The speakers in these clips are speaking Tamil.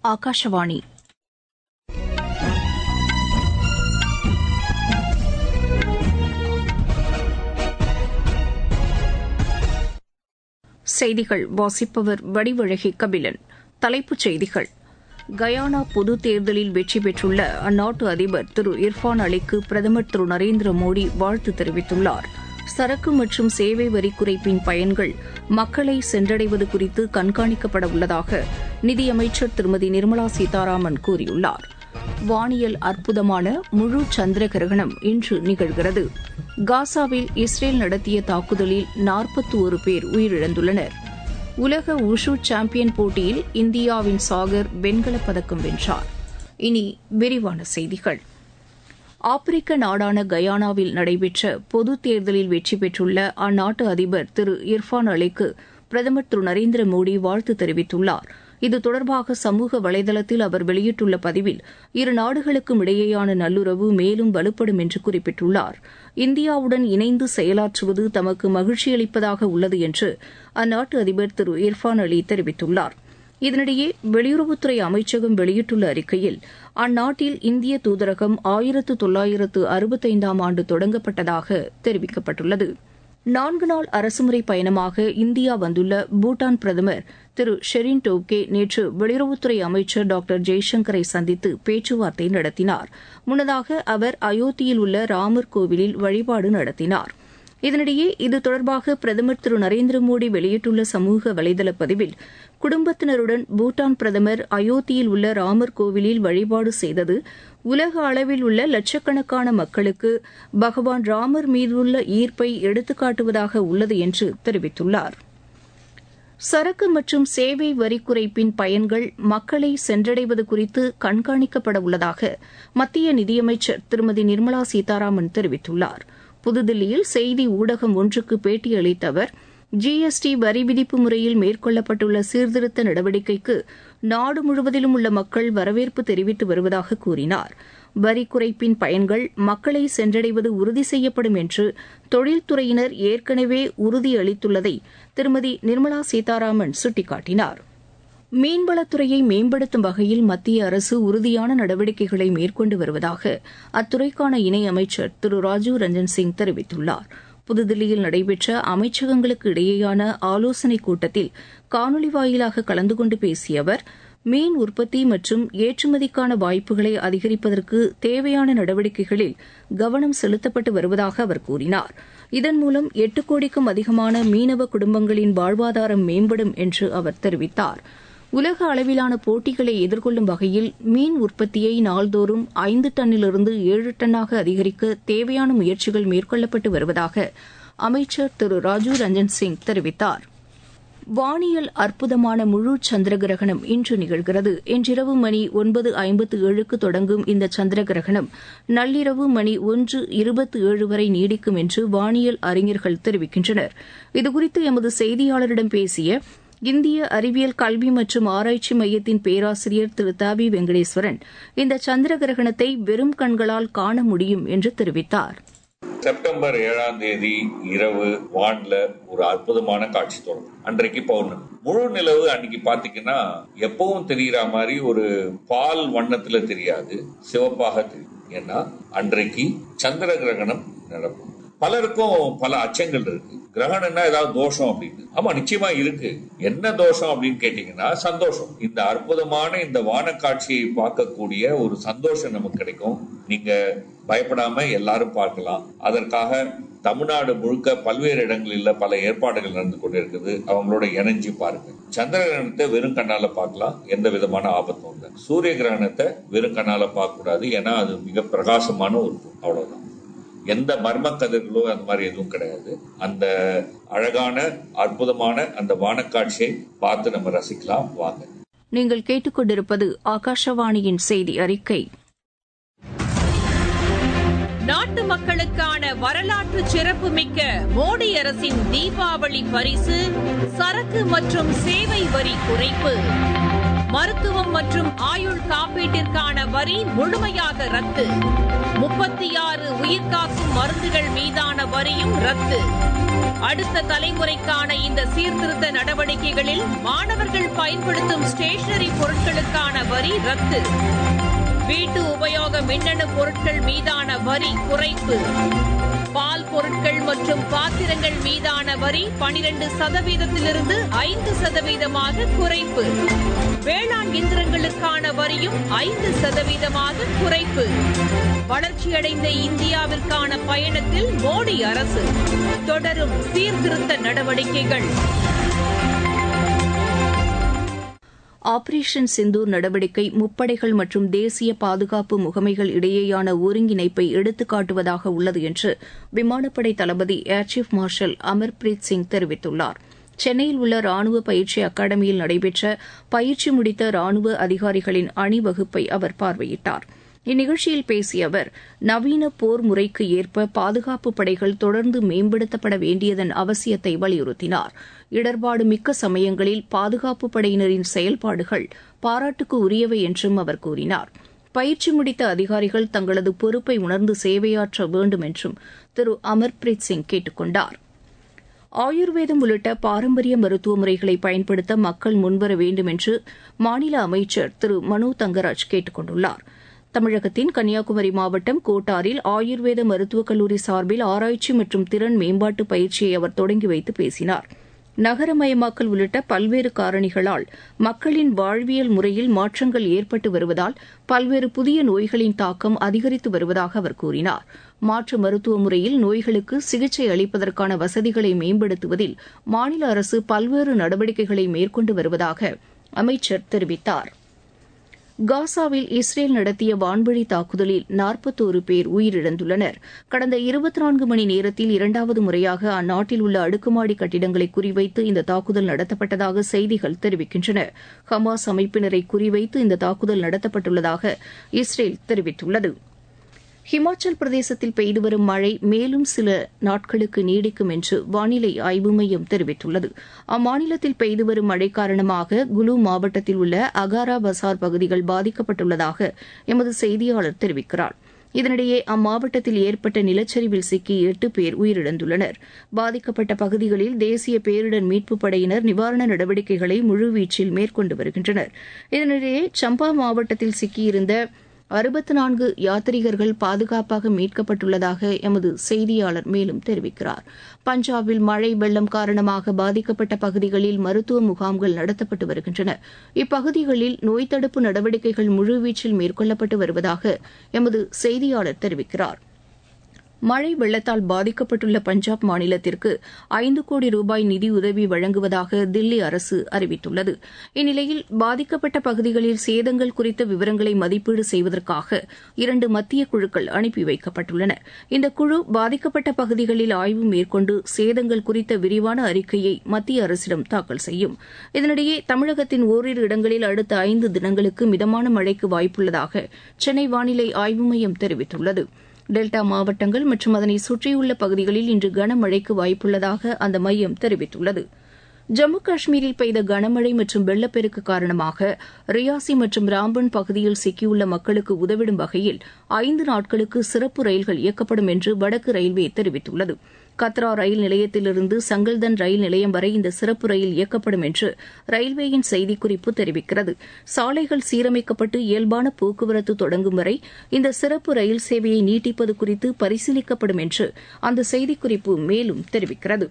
ஆகாஷவாணி செய்திகள் வாசிப்பவர் வடிவழகி கபிலன் தலைப்புச் செய்திகள் கயானா பொதுத் தேர்தலில் வெற்றி பெற்றுள்ள அந்நாட்டு அதிபர் திரு இர்ஃபான் அலிக்கு பிரதமர் திரு நரேந்திர மோடி வாழ்த்து தெரிவித்துள்ளார் சரக்கு மற்றும் சேவை வரி குறைப்பின் பயன்கள் மக்களை சென்றடைவது குறித்து கண்காணிக்கப்பட உள்ளதாக நிதியமைச்சர் திருமதி நிர்மலா சீதாராமன் கூறியுள்ளார் வானியல் அற்புதமான முழு சந்திர கிரகணம் இன்று நிகழ்கிறது காசாவில் இஸ்ரேல் நடத்திய தாக்குதலில் நாற்பத்தி ஒரு பேர் உயிரிழந்துள்ளனர் உலக உஷு சாம்பியன் போட்டியில் இந்தியாவின் சாகர் வெண்கலப் பதக்கம் வென்றார் இனி விரிவான செய்திகள் ஆப்பிரிக்க நாடான கயானாவில் நடைபெற்ற பொதுத் தேர்தலில் வெற்றி பெற்றுள்ள அந்நாட்டு அதிபர் திரு இர்ஃபான் அலிக்கு பிரதமர் திரு நரேந்திர மோடி வாழ்த்து தெரிவித்துள்ளார் இது தொடர்பாக சமூக வலைதளத்தில் அவர் வெளியிட்டுள்ள பதிவில் இரு நாடுகளுக்கும் இடையேயான நல்லுறவு மேலும் வலுப்படும் என்று குறிப்பிட்டுள்ளார் இந்தியாவுடன் இணைந்து செயலாற்றுவது தமக்கு மகிழ்ச்சியளிப்பதாக உள்ளது என்று அந்நாட்டு அதிபர் திரு இர்ஃபான் அலி தெரிவித்துள்ளார் இதனிடையே வெளியுறவுத்துறை அமைச்சகம் வெளியிட்டுள்ள அறிக்கையில் அந்நாட்டில் இந்திய தூதரகம் ஆயிரத்து தொள்ளாயிரத்து அறுபத்தைந்தாம் ஆண்டு தொடங்கப்பட்டதாக தெரிவிக்கப்பட்டுள்ளது நான்கு நாள் அரசுமுறை பயணமாக இந்தியா வந்துள்ள பூட்டான் பிரதமர் திரு ஷெரின் டோப்கே நேற்று வெளியுறவுத்துறை அமைச்சர் டாக்டர் ஜெய்சங்கரை சந்தித்து பேச்சுவார்த்தை நடத்தினார் முன்னதாக அவர் அயோத்தியில் உள்ள ராமர் கோவிலில் வழிபாடு நடத்தினார் இதனிடையே இது தொடர்பாக பிரதமர் திரு நரேந்திர மோடி வெளியிட்டுள்ள சமூக வலைதள பதிவில் குடும்பத்தினருடன் பூட்டான் பிரதமர் அயோத்தியில் உள்ள ராமர் கோவிலில் வழிபாடு செய்தது உலக அளவில் உள்ள லட்சக்கணக்கான மக்களுக்கு பகவான் ராமர் மீதுள்ள ஈர்ப்பை எடுத்துக்காட்டுவதாக உள்ளது என்று தெரிவித்துள்ளார் சரக்கு மற்றும் சேவை வரி குறைப்பின் பயன்கள் மக்களை சென்றடைவது குறித்து கண்காணிக்கப்பட உள்ளதாக மத்திய நிதியமைச்சர் திருமதி நிர்மலா சீதாராமன் தெரிவித்துள்ளார் புதுதில்லியில் செய்தி ஊடகம் ஒன்றுக்கு பேட்டியளித்த அவர் ஜிஎஸ்டி வரி விதிப்பு முறையில் மேற்கொள்ளப்பட்டுள்ள சீர்திருத்த நடவடிக்கைக்கு நாடு முழுவதிலும் உள்ள மக்கள் வரவேற்பு தெரிவித்து வருவதாக கூறினார் வரி குறைப்பின் பயன்கள் மக்களை சென்றடைவது உறுதி செய்யப்படும் என்று தொழில்துறையினர் ஏற்கனவே உறுதியளித்துள்ளதை திருமதி நிர்மலா சீதாராமன் சுட்டிக்காட்டினார் மீன்வளத்துறையை மேம்படுத்தும் வகையில் மத்திய அரசு உறுதியான நடவடிக்கைகளை மேற்கொண்டு வருவதாக அத்துறைக்கான இணையமைச்சர் திரு ராஜீவ் ரஞ்சன் சிங் தெரிவித்துள்ளார் புதுதில்லியில் நடைபெற்ற அமைச்சகங்களுக்கு இடையேயான ஆலோசனைக் கூட்டத்தில் காணொலி வாயிலாக கலந்து கொண்டு பேசிய அவர் மீன் உற்பத்தி மற்றும் ஏற்றுமதிக்கான வாய்ப்புகளை அதிகரிப்பதற்கு தேவையான நடவடிக்கைகளில் கவனம் செலுத்தப்பட்டு வருவதாக அவர் கூறினார் இதன் மூலம் எட்டு கோடிக்கும் அதிகமான மீனவ குடும்பங்களின் வாழ்வாதாரம் மேம்படும் என்று அவர் தெரிவித்தார் உலக அளவிலான போட்டிகளை எதிர்கொள்ளும் வகையில் மீன் உற்பத்தியை நாள்தோறும் ஐந்து டன்னிலிருந்து ஏழு டன்னாக அதிகரிக்க தேவையான முயற்சிகள் மேற்கொள்ளப்பட்டு வருவதாக அமைச்சர் திரு ராஜீவ் ரஞ்சன் சிங் தெரிவித்தார் வானியல் அற்புதமான முழு சந்திர கிரகணம் இன்று நிகழ்கிறது இன்றிரவு மணி ஒன்பது ஐம்பத்து ஏழுக்கு தொடங்கும் இந்த சந்திர கிரகணம் நள்ளிரவு மணி ஒன்று இருபத்தி ஏழு வரை நீடிக்கும் என்று வானியல் அறிஞர்கள் தெரிவிக்கின்றனர் இதுகுறித்து எமது செய்தியாளரிடம் பேசிய இந்திய அறிவியல் கல்வி மற்றும் ஆராய்ச்சி மையத்தின் பேராசிரியர் திரு தாபி வெங்கடேஸ்வரன் இந்த சந்திர கிரகணத்தை வெறும் கண்களால் காண முடியும் என்று தெரிவித்தார் செப்டம்பர் ஏழாம் தேதி இரவு வான்ல ஒரு அற்புதமான காட்சி தொடரும் அன்றைக்கு பௌர்ணமி முழு நிலவு அன்னைக்கு பாத்தீங்கன்னா எப்பவும் தெரியற மாதிரி ஒரு பால் வண்ணத்துல தெரியாது சிவப்பாக தெரியும் ஏன்னா அன்றைக்கு சந்திர கிரகணம் நடக்கும் பலருக்கும் பல அச்சங்கள் இருக்கு கிரகணம்னா ஏதாவது தோஷம் அப்படின்னு ஆமா நிச்சயமா இருக்கு என்ன தோஷம் அப்படின்னு கேட்டீங்கன்னா சந்தோஷம் இந்த அற்புதமான இந்த வான காட்சியை பார்க்கக்கூடிய ஒரு சந்தோஷம் நமக்கு கிடைக்கும் நீங்க பயப்படாம எல்லாரும் பார்க்கலாம் அதற்காக தமிழ்நாடு முழுக்க பல்வேறு இடங்களில் பல ஏற்பாடுகள் நடந்து கொண்டிருக்குது அவங்களோட இணைஞ்சு பாருங்க சந்திர கிரகணத்தை வெறும் கண்ணால பார்க்கலாம் எந்த விதமான ஆபத்தும் இல்லை சூரிய கிரகணத்தை வெறும் கண்ணால பார்க்க கூடாது ஏன்னா அது மிக பிரகாசமான ஒரு அவ்வளவுதான் எந்த மர்ம கதிர்களோ அந்த மாதிரி எதுவும் கிடையாது அந்த அழகான அற்புதமான அந்த வானக்காட்சியை பார்த்து நம்ம ரசிக்கலாம் வாங்க நீங்கள் கேட்டுக்கொண்டிருப்பது ஆகாஷவாணியின் செய்தி அறிக்கை நாட்டு மக்களுக்கான வரலாற்று சிறப்புமிக்க மோடி அரசின் தீபாவளி பரிசு சரக்கு மற்றும் சேவை வரி குறைப்பு மருத்துவம் மற்றும் ஆயுள் காப்பீட்டிற்கான வரி முழுமையாக ரத்து முப்பத்தி ஆறு உயிர்காக்கும் மருந்துகள் மீதான வரியும் ரத்து அடுத்த தலைமுறைக்கான இந்த சீர்திருத்த நடவடிக்கைகளில் மாணவர்கள் பயன்படுத்தும் ஸ்டேஷனரி பொருட்களுக்கான வரி வரி ரத்து வீட்டு உபயோக மின்னணு பொருட்கள் மீதான வரி குறைப்பு பால் பொருட்கள் மற்றும் பாத்திரங்கள் மீதான வரி பனிரெண்டு சதவீதத்திலிருந்து ஐந்து சதவீதமாக குறைப்பு வேளாண் இயந்திரங்களுக்கான வரியும் ஐந்து சதவீதமாக குறைப்பு வளர்ச்சியடைந்த இந்தியாவிற்கான பயணத்தில் மோடி அரசு தொடரும் சீர்திருத்த நடவடிக்கைகள் ஆபரேஷன் சிந்தூர் நடவடிக்கை முப்படைகள் மற்றும் தேசிய பாதுகாப்பு முகமைகள் இடையேயான ஒருங்கிணைப்பை எடுத்துக்காட்டுவதாக உள்ளது என்று விமானப்படை தளபதி air chief marshal Amarpreet Singh தெரிவித்துள்ளார் சென்னையில் உள்ள ராணுவ பயிற்சி அகாடமியில் நடைபெற்ற பயிற்சி முடித்த ராணுவ அதிகாரிகளின் அணிவகுப்பை அவர் பார்வையிட்டார் இந்நிகழ்ச்சியில் பேசிய அவர் நவீன போர் முறைக்கு ஏற்ப பாதுகாப்பு படைகள் தொடர்ந்து மேம்படுத்தப்பட வேண்டியதன் அவசியத்தை வலியுறுத்தினார் இடர்பாடு மிக்க சமயங்களில் பாதுகாப்பு படையினரின் செயல்பாடுகள் பாராட்டுக்கு உரியவை என்றும் அவர் கூறினார் பயிற்சி முடித்த அதிகாரிகள் தங்களது பொறுப்பை உணர்ந்து சேவையாற்ற வேண்டும் என்றும் திரு அமர்பிரீத் சிங் கேட்டுக் கொண்டார் ஆயுர்வேதம் உள்ளிட்ட பாரம்பரிய மருத்துவ முறைகளை பயன்படுத்த மக்கள் முன்வர வேண்டும் என்று மாநில அமைச்சர் திரு மனோ தங்கராஜ் கேட்டுக் கொண்டுள்ளார் தமிழகத்தின் கன்னியாகுமரி மாவட்டம் கோட்டாரில் ஆயுர்வேத மருத்துவக் கல்லூரி சார்பில் ஆராய்ச்சி மற்றும் திறன் மேம்பாட்டு பயிற்சியை அவர் தொடங்கி வைத்து பேசினார் நகரமயமாக்கல் உள்ளிட்ட பல்வேறு காரணிகளால் மக்களின் வாழ்வியல் முறையில் மாற்றங்கள் ஏற்பட்டு வருவதால் பல்வேறு புதிய நோய்களின் தாக்கம் அதிகரித்து வருவதாக அவர் கூறினார் மாற்று மருத்துவ முறையில் நோய்களுக்கு சிகிச்சை அளிப்பதற்கான வசதிகளை மேம்படுத்துவதில் மாநில அரசு பல்வேறு நடவடிக்கைகளை மேற்கொண்டு வருவதாக அமைச்சர் தெரிவித்தார் காசாவில் இஸ்ரேல் நடத்திய வான்வழி தாக்குதலில் நாற்பத்தோரு பேர் உயிரிழந்துள்ளனர் கடந்த இருபத்தி நான்கு மணி நேரத்தில் இரண்டாவது முறையாக அந்நாட்டில் உள்ள அடுக்குமாடி கட்டிடங்களை குறிவைத்து இந்த தாக்குதல் நடத்தப்பட்டதாக செய்திகள் தெரிவிக்கின்றன ஹமாஸ் அமைப்பினரை குறிவைத்து இந்த தாக்குதல் நடத்தப்பட்டுள்ளதாக இஸ்ரேல் தெரிவித்துள்ளது ஹிமாச்சல் பிரதேசத்தில் பெய்து வரும் மழை மேலும் சில நாட்களுக்கு நீடிக்கும் என்று வானிலை ஆய்வு மையம் தெரிவித்துள்ளது அம்மாநிலத்தில் பெய்து வரும் மழை காரணமாக குலு மாவட்டத்தில் உள்ள அகாரா பசார் பகுதிகள் பாதிக்கப்பட்டுள்ளதாக எமது செய்தியாளர் தெரிவிக்கிறார் இதனிடையே அம்மாவட்டத்தில் ஏற்பட்ட நிலச்சரிவில் சிக்கி எட்டு பேர் உயிரிழந்துள்ளனர் பாதிக்கப்பட்ட பகுதிகளில் தேசிய பேரிடர் மீட்புப் படையினர் நிவாரண நடவடிக்கைகளை முழுவீச்சில் மேற்கொண்டு வருகின்றனர் இதனிடையே சம்பா மாவட்டத்தில் சிக்கியிருந்த அறுபத்து நான்கு யாத்ரீகர்கள் பாதுகாப்பாக மீட்கப்பட்டுள்ளதாக எமது செய்தியாளர் மேலும் தெரிவிக்கிறார் பஞ்சாபில் மழை வெள்ளம் காரணமாக பாதிக்கப்பட்ட பகுதிகளில் மருத்துவ முகாம்கள் நடத்தப்பட்டு வருகின்றன இப்பகுதிகளில் நோய் தடுப்பு நடவடிக்கைகள் முழுவீச்சில் மேற்கொள்ளப்பட்டு வருவதாக எமது செய்தியாளர் தெரிவிக்கிறார் மழை வெள்ளத்தால் பாதிக்கப்பட்டுள்ள பஞ்சாப் மாநிலத்திற்கு ஐந்து கோடி ரூபாய் நிதியுதவி வழங்குவதாக தில்லி அரசு அறிவித்துள்ளது இந்நிலையில் பாதிக்கப்பட்ட பகுதிகளில் சேதங்கள் குறித்த விவரங்களை மதிப்பீடு செய்வதற்காக இரண்டு மத்திய குழுக்கள் அனுப்பி வைக்கப்பட்டுள்ளன இந்த குழு பாதிக்கப்பட்ட பகுதிகளில் ஆய்வு மேற்கொண்டு சேதங்கள் குறித்த விரிவான அறிக்கையை மத்திய அரசிடம் தாக்கல் செய்யும் இதனிடையே தமிழகத்தின் ஓரிரு இடங்களில் அடுத்த ஐந்து தினங்களுக்கு மிதமான மழைக்கு வாய்ப்புள்ளதாக சென்னை வானிலை ஆய்வு மையம் தெரிவித்துள்ளது டெல்டா மாவட்டங்கள் மற்றும் அதனை சுற்றியுள்ள பகுதிகளில் இன்று கனமழைக்கு வாய்ப்புள்ளதாக அந்த மையம் தெரிவித்துள்ளது ஜம்மு காஷ்மீரில் பெய்த கனமழை மற்றும் வெள்ளப்பெருக்கு காரணமாக ரியாசி மற்றும் ராம்பன் பகுதியில் சிக்கியுள்ள மக்களுக்கு உதவிடும் வகையில் ஐந்து நாட்களுக்கு சிறப்பு ரயில்கள் இயக்கப்படும் என்று வடக்கு ரயில்வே தெரிவித்துள்ளது கத்ரா ரயில் நிலையத்திலிருந்து சங்கல்தன் ரயில் நிலையம் வரை இந்த சிறப்பு ரயில் இயக்கப்படும் என்று ரயில்வேயின் செய்திக்குறிப்பு தெரிவிக்கிறது சாலைகள் சீரமைக்கப்பட்டு இயல்பான போக்குவரத்து தொடங்கும் வரை இந்த சிறப்பு ரயில் சேவையை நீட்டிப்பது குறித்து பரிசீலிக்கப்படும் என்று அந்த செய்திக்குறிப்பு மேலும் தெரிவிக்கிறது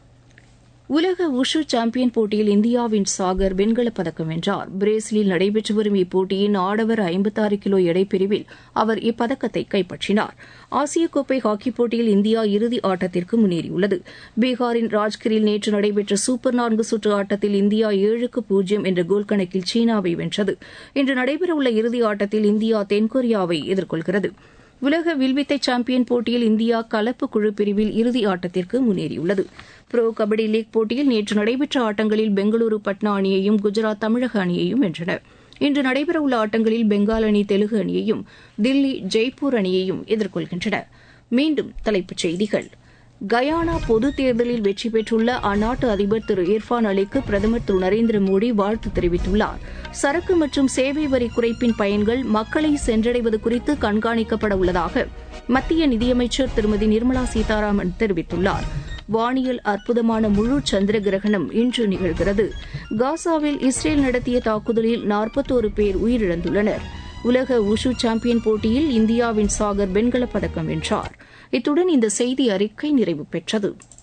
உலக உஷு சாம்பியன் போட்டியில் இந்தியாவின் சாகர் வெண்கலப் பதக்கம் வென்றார் பிரேசிலில் நடைபெற்று வரும் இப்போட்டியின் ஆடவர் ஐம்பத்தாறு கிலோ எடைப்பிரிவில் அவர் இப்பதக்கத்தை கைப்பற்றினார் ஆசிய கோப்பை ஹாக்கிப் போட்டியில் இந்தியா இறுதி ஆட்டத்திற்கு முன்னேறியுள்ளது பீகாரின் ராஜ்கிரில் நேற்று நடைபெற்ற சூப்பர் நான்கு சுற்று ஆட்டத்தில் இந்தியா ஏழுக்கு பூஜ்ஜியம் என்ற கோல் கணக்கில் சீனாவை வென்றது இன்று நடைபெறவுள்ள இறுதி ஆட்டத்தில் இந்தியா தென்கொரியாவை எதிர்கொள்கிறது உலக வில்வித்தை சாம்பியன் போட்டியில் இந்தியா கலப்பு குழு பிரிவில் இறுதி ஆட்டத்திற்கு முன்னேறியுள்ளது புரோ கபடி லீக் போட்டியில் நேற்று நடைபெற்ற ஆட்டங்களில் பெங்களூரு பட்னா அணியையும் குஜராத் தமிழக அணியையும் வென்றன இன்று நடைபெறவுள்ள ஆட்டங்களில் பெங்கால் அணி தெலுங்கு அணியையும் தில்லி ஜெய்ப்பூர் அணியையும் எதிர்கொள்கின்றன மீண்டும் தலைப்புச் செய்திகள் கயானா பொதுத் தேர்தலில் வெற்றி பெற்றுள்ள அந்நாட்டு அதிபர் திரு இர்ஃபான் அலிக்கு பிரதமர் திரு நரேந்திர மோடி வாழ்த்து தெரிவித்துள்ளார் சரக்கு மற்றும் சேவை வரி குறைப்பின் பயன்கள் மக்களை சென்றடைவது குறித்து கண்காணிக்கப்பட உள்ளதாக மத்திய நிதியமைச்சர் திருமதி நிர்மலா சீதாராமன் தெரிவித்துள்ளார் வானியல் அற்புதமான முழு சந்திர கிரகணம் இன்று நிகழ்கிறது காசாவில் இஸ்ரேல் நடத்திய தாக்குதலில் நாற்பத்தோரு பேர் உயிரிழந்துள்ளனர் உலக உஷு சாம்பியன் போட்டியில் இந்தியாவின் சாகர் வெண்கலப் பதக்கம் வென்றார் இத்துடன் இந்த செய்தி அறிக்கை நிறைவு பெற்றது